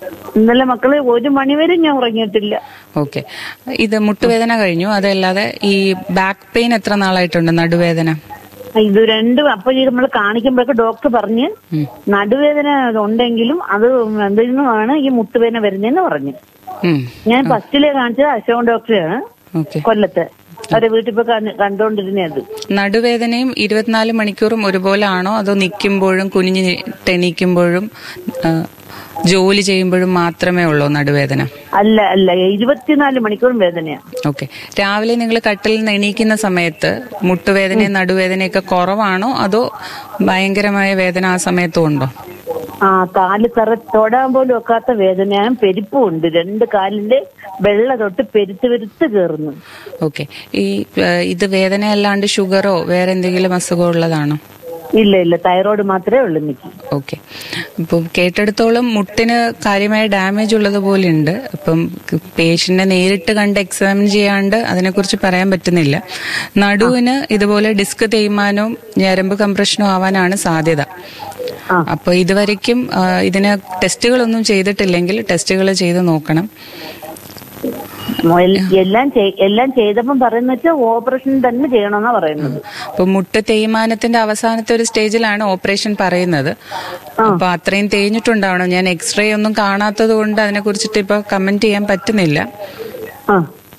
ഇന്നലെ മക്കള് ഒരു മണിവരെ ഞാൻ ഉറങ്ങിയിട്ടില്ല ഓക്കെ ഇത് മുട്ടുവേദന കഴിഞ്ഞു അതല്ലാതെ ഈ ബാക്ക് പെയിൻ എത്ര നാളായിട്ടുണ്ട് നടുവേദന ഇത് രണ്ടും അപ്പൊ ഈ നമ്മൾ കാണിക്കുമ്പോഴൊക്കെ ഡോക്ടർ പറഞ്ഞ് ഉം. നടുവേദന ഉണ്ടെങ്കിലും അത് എന്തിൽ നിന്നുമാണ് ഈ മുട്ടുവേദന വരുന്നതെന്ന് പറഞ്ഞു ഉം. ഞാൻ ഫസ്റ്റിലെ കാണിച്ചത് അശോകൻ ഡോക്ടറെയാണ് ഓക്കെ കൊല്ലത്ത് അവരെ വീട്ടിൽ പോയി കണ്ട്- കണ്ടോണ്ടിരുന്നത് നടുവേദനയും ഇരുപത്തിനാല് മണിക്കൂറും ഒരുപോലെ ആണോ അതോ നിൽക്കുമ്പോഴും കുനിഞ്ഞ് എണീക്കുമ്പോഴും ആ, ജോലി ചെയ്യുമ്പോഴും മാത്രമേ ഉള്ളൂ നടുവേദന അല്ല അല്ല ഇരുപത്തിനാല് മണിക്കൂറും വേദനയാണ് ഓക്കെ രാവിലെ നിങ്ങൾ കട്ടിൽ നിന്ന് എണീക്കുന്ന സമയത്ത് മുട്ടുവേദനയും നടുവേദനയൊക്കെ കുറവാണോ അതോ ഭയങ്കരമായ വേദന ആ സമയത്തും ഉണ്ടോ ആ കാല് തറ തൊടാൻ പോലും ഒക്കാത്ത വേദനയാണ് പെരുപ്പും ഉണ്ട് രണ്ട് കാലിന്റെ വെള്ള തൊട്ട് പെരുത്ത് പെരുത്ത് കയറുന്നു ഓക്കെ ഈ ആ, ഇത് വേദന അല്ലാണ്ട് ഷുഗറോ വേറെ എന്തെങ്കിലും അസുഖം ഉള്ളതാണോ ഇല്ല ഇല്ല തൈറോയ്ഡ് മാത്രമേ ഉള്ളൂ എനിക്ക് ഓക്കെ ഇപ്പം കേട്ടെടുത്തോളം മുട്ടിന് കാര്യമായ ഡാമേജ് ഉള്ളത് പോലെ ഉണ്ട് അപ്പം പേഷ്യന്റിനെ നേരിട്ട് കണ്ട് എക്സാമിൻ ചെയ്യാണ്ട് അതിനെക്കുറിച്ച് പറയാൻ പറ്റുന്നില്ല നടുവിന് ഇതുപോലെ ഡിസ്ക് തേയ്മാനവും ഞരമ്പ് കംപ്രഷനും ആവാനാണ് സാധ്യത ആ. അപ്പൊ ഇതുവരയ്ക്കും ആ, ഇതിന് ടെസ്റ്റുകളൊന്നും ചെയ്തിട്ടില്ലെങ്കിൽ ടെസ്റ്റുകൾ ചെയ്ത് നോക്കണം എൽ- എല്ലാം ചെയ്- എല്ലാം ചെയ്തപ്പം പറയുന്ന വെച്ചാൽ ഓപ്പറേഷൻ തന്നെ ചെയ്യണമെന്നാ പറയുന്നത് അപ്പൊ മുട്ട് തേയ്മാനത്തിന്റെ അവസാനത്തെ ഒരു സ്റ്റേജിലാണ് ഓപ്പറേഷൻ പറയുന്നത് അപ്പൊ അത്രയും തേഞ്ഞിട്ടുണ്ടാവണം ഞാൻ എക്സ്റേ ഒന്നും കാണാത്തത് കൊണ്ട് അതിനെ കുറിച്ചിട്ട് ഇപ്പൊ കമന്റ് ചെയ്യാൻ പറ്റുന്നില്ല ആ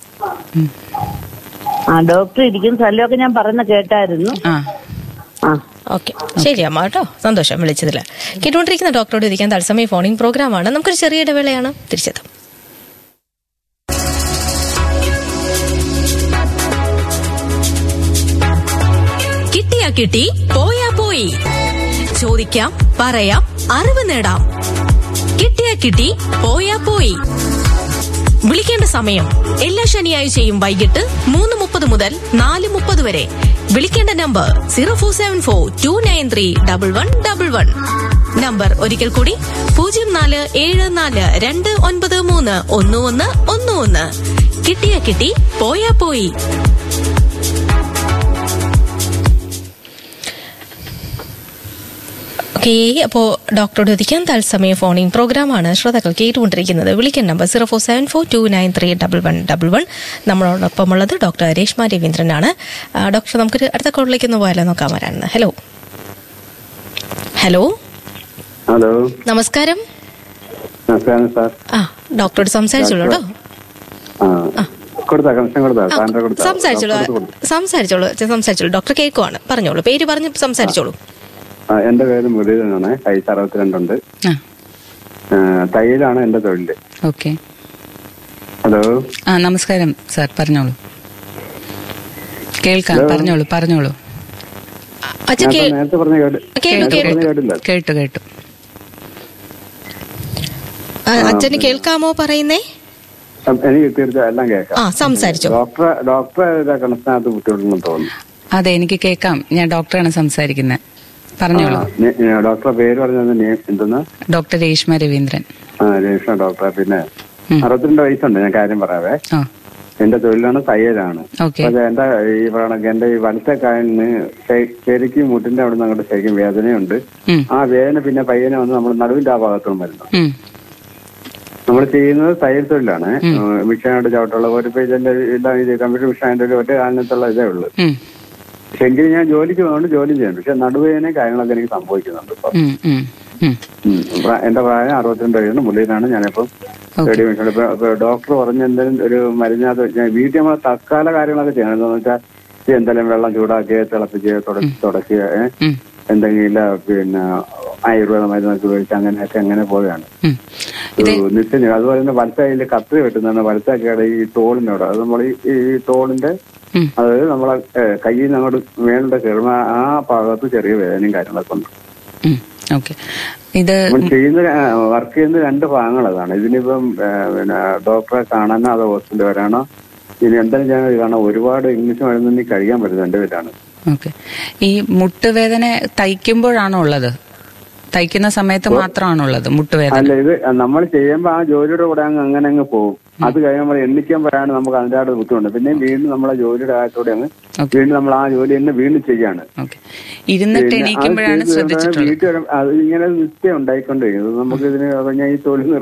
ആ ഡോക്ടർ ഇരിക്കുന്ന സ്ഥലമൊക്കെ ഞാൻ പറയുന്ന കേട്ടായിരുന്നു ആ ആ ഓക്കെ ശരി അമ്മ കേട്ടോ സന്തോഷം വിളിച്ചതിൽ കേട്ടുകൊണ്ടിരിക്കുന്ന ഡോക്ടറോട് ഇരിക്കാൻ തത്സമയ ഫോണിംഗ് പ്രോഗ്രാമാണ് നമുക്കൊരു ചെറിയ ഇടവേളയാണ് തിരിച്ചെത്തും കിട്ടിയാ കിട്ടി പോയാ പോയി ചോദിക്കാം പറയാം അറിവ് നേടാം കിട്ടിയാ കിട്ടി പോയാ പോയി വിളിക്കേണ്ട സമയം എല്ലാ ശനിയാഴ്ചയും വൈകിട്ട് മൂന്ന് മുപ്പത് മുതൽ നാല് മുപ്പത് വരെ വിളിക്കേണ്ട number zero four seven four two nine three double one double one number ഒരിക്കൽ കൂടി പൂജ്യം നാല് ഏഴ് നാല് രണ്ട് ഒൻപത് മൂന്ന് ഒന്ന് ഒന്ന് ഒന്ന് ഒന്ന് കിട്ടിയ കിട്ടി പോയാ പോയി ഓക്കെ അപ്പോൾ ഡോക്ടറോട് ചോദിക്കാൻ തത്സമയ ഫോണിംഗ് പ്രോഗ്രാമാണ് ശ്രോതാക്കൾ കേട്ടുകൊണ്ടിരിക്കുന്നത് വിളിക്കാൻ number zero four seven four two nine three double one double one നമ്മളോടൊപ്പമുള്ളത് ഡോക്ടർ രേഷ്മ രവീന്ദ്രനാണ് ആ, ഡോക്ടർ നമുക്കൊരു അടുത്ത കോളിലേക്ക് ഒന്ന് പോയാലോ നോക്കാൻ വരാണ് ഹലോ ഹലോ ഹലോ നമസ്കാരം നമസ്കാരം സാർ ആ ഡോക്ടറോട് സംസാരിച്ചോളൂ കേട്ടോ ആ കൊടുത്താ കണക്ഷൻ കൊടുത്താ ആ, സാറിന്റെ കൊടുത്താ സംസാരിച്ചോളൂ കൊടുത്തു, കൊടുത്തു. സംസാരിച്ചോളൂ സംസാരിച്ചോളൂ ഡോക്ടർ കേൾക്കുവാണ് പറഞ്ഞോളൂ പേര് പറഞ്ഞ് സംസാരിച്ചോളൂ ആ, എന്റെ പേര് മുരളീധരനാണ് വയസ്സ് അറുപത്തിരണ്ടുണ്ട് ആ ആ, തയ്യലാണ് എന്റെ തൊഴില് ഓക്കെ ഹലോ ആ നമസ്കാരം സാർ പറഞ്ഞോളൂ കേൾക്കാം പറഞ്ഞോളൂ പറഞ്ഞോളൂ അച്ഛൻ ഞാൻ കേ ഇപ്പൊ നേരത്തെ പറഞ്ഞ കേട്ട് കേട്ടു നേരത്തെ കേട്ടു പറഞ്ഞ കേട്ടില്ല കേട്ടു കേട്ടു ആ, അച്ഛന് കേൾക്കാമോ പറയുന്നേ ആ, എനിക്ക് തീർച്ചയായും എല്ലാം കേൾക്കാം ആ സംസാരിച്ചോ ഡോക്ടറെ ഡോക്ടറെ കണക്ഷനകത്ത് ബുദ്ധിമുട്ടുണ്ടെന്ന് തോന്നുന്നു അതെ എനിക്ക് കേൾക്കാം ഞാൻ ഡോക്ടറാണ് സംസാരിക്കുന്നത് പറഞ്ഞോളൂ ആ, നി- നി- ഡോക്ടറെ പേര് പറഞ്ഞത് നീ എന്തെന്ന് ഡോക്ടർ രേഷ്മ രവീന്ദ്രൻ ആ രജിസ്റ്റർ ഡോക്ടറെ പിന്നെ ഉം. അറുപത്തിരണ്ട് വയസ്സുണ്ട് ഞാൻ കാര്യം പറയാവേ ആ എന്റെ തൊഴിലാണ് തയ്യലാണ് ഓക്കെ പക്ഷെ എന്റെ ഈ പറയണ എന്റെ ഈ വലത്തെ കാലിന് ശ- ശരിക്കും മുട്ടിന്റെ അവിടെ നിന്ന് അങ്ങോട്ട് ശരിക്കും വേദനയുണ്ട് ഉം. ആ വേദന പിന്നെ പയ്യനെ വന്ന് നമ്മൾ നടുവിന്റെ ആ ഭാഗത്തും വരുന്നു ഉം. നമ്മൾ ചെയ്യുന്നത് തയ്യൽ തൊഴിലാണ് മിഷനായിട്ട് ചവിട്ടുള്ള ഒരു പേജന്റെ എല്ലാം ഇത് കമ്പ്യൂട്ടർ മിഷനായിട്ട് ഒരു ഒറ്റ കാലിനകത്തുള്ള ഇതേ ഉള്ളൂ ഉം. പക്ഷെ എങ്കിലും ഞാൻ ജോലിക്ക് പോകുന്നുണ്ട് ജോലി ചെയ്യും പക്ഷെ നടുവേദന കാര്യങ്ങളൊക്കെ എനിക്ക് സംഭവിക്കുന്നുണ്ട് ഇപ്പൊ ഉം. ഉം. ഉം. ഉം. പ്രാ- എന്റെ പ്രായം അറുപത്തിരണ്ട് വയസ്സാണ് മുള്ളിയിലാണ് ഞാനിപ്പം ഓക്കെ. റെഡി മിഷൻ ഇപ്പൊ ഇപ്പൊ ഡോക്ടർ പറഞ്ഞ എന്തെങ്കിലും ഒരു മരുന്നിനകത്ത് ഞാൻ വീട്ടിൽ നമ്മൾ തൽക്കാല കാര്യങ്ങളൊക്കെ ചെയ്യണം എന്താണെന്ന് വെച്ചാൽ ഈ എന്തെങ്കിലും വെള്ളം ചൂടാക്കി തിളപ്പിച്ച് തുടച്ച് തുടച്ച് ഏ, ഉം. എന്തെങ്കിലും പിന്നെ ആയുർവേദ മരുന്നൊക്കെ ഉപയോഗിച്ച് അങ്ങനെയൊക്കെ അങ്ങനെ പോവുകയാണ് ഉം. ഇത് ഒരു നിശ്ചയം അതുപോലെ തന്നെ വലത്ത കയ്യിൽ കത്രി വെട്ടുന്നതാണ് വലത്തേക്കയുടെ ഈ തോളിനോട് അത് നമ്മൾ ഈ ഈ തോളിന്റെ ഉം. അതായത് നമ്മളെ ഏഹ്, കയ്യിൽ നിന്ന് അങ്ങോട്ട് മേളിന്റെ കയറുന്ന ആ ഭാഗത്ത് ചെറിയ വേദനയും കാര്യങ്ങളൊക്കെ ഉണ്ട് ഉം. ഓക്കെ ഇത് നമ്മൾ ചെയ്യുന്ന വർക്ക് ചെയ്യുന്ന രണ്ട് ഭാഗങ്ങൾ അതാണ് ഇതിനിപ്പം ഏഹ്, പിന്നെ ഡോക്ടറെ കാണാനോ അതോ ഹോസ്പിറ്റലിൽ വരാനോ ഇനി എന്തെങ്കിലും ചെയ്യാനോ കാരണം ഒരുപാട് ഇംഗ്ലീഷ് മരുന്ന് കഴിക്കാൻ പറ്റും എന്റെ പേരാണ് ഓക്കെ ഈ മുട്ടുവേദന തയ്ക്കുമ്പോഴാണോ ഉള്ളത് തയ്ക്കുന്ന സമയത്ത് മാത്രമാണോ ഉള്ളത് മുട്ടുവേദന അല്ല ഇത് നമ്മൾ ചെയ്യുമ്പോൾ ആ ജോലിയുടെ കൂടെ അങ്ങ് അങ്ങനെ അങ്ങ് പോകും അത് കഴിയുമ്പോൾ എണ്ണിക്കാൻ പറയാൻ നമുക്ക് അതിൻ്റെ ബുദ്ധിമുട്ട് പിന്നെ വീണ്ടും നമ്മളെ ജോലിയുടെ കാര്യത്തോടെ അങ്ങ് ഓക്കെ വീണ്ടും നമ്മൾ ആ ജോലി തന്നെ വീണ്ടും ചെയ്യാണ് ഓക്കെ ഇരുന്നിട്ട് പിന്നെ അത് എണീക്കുമ്പോഴാണ് ചെയ്ത് ശ്രദ്ധിച്ചിട്ടുള്ളത് വീട്ടിൽ വരും- അത് ഇങ്ങനെ നിത്യം ഉണ്ടായിക്കൊണ്ടിരിക്കുന്നത് നമുക്ക് ഇതിന് ഞാൻ ഈ തൊഴിൽ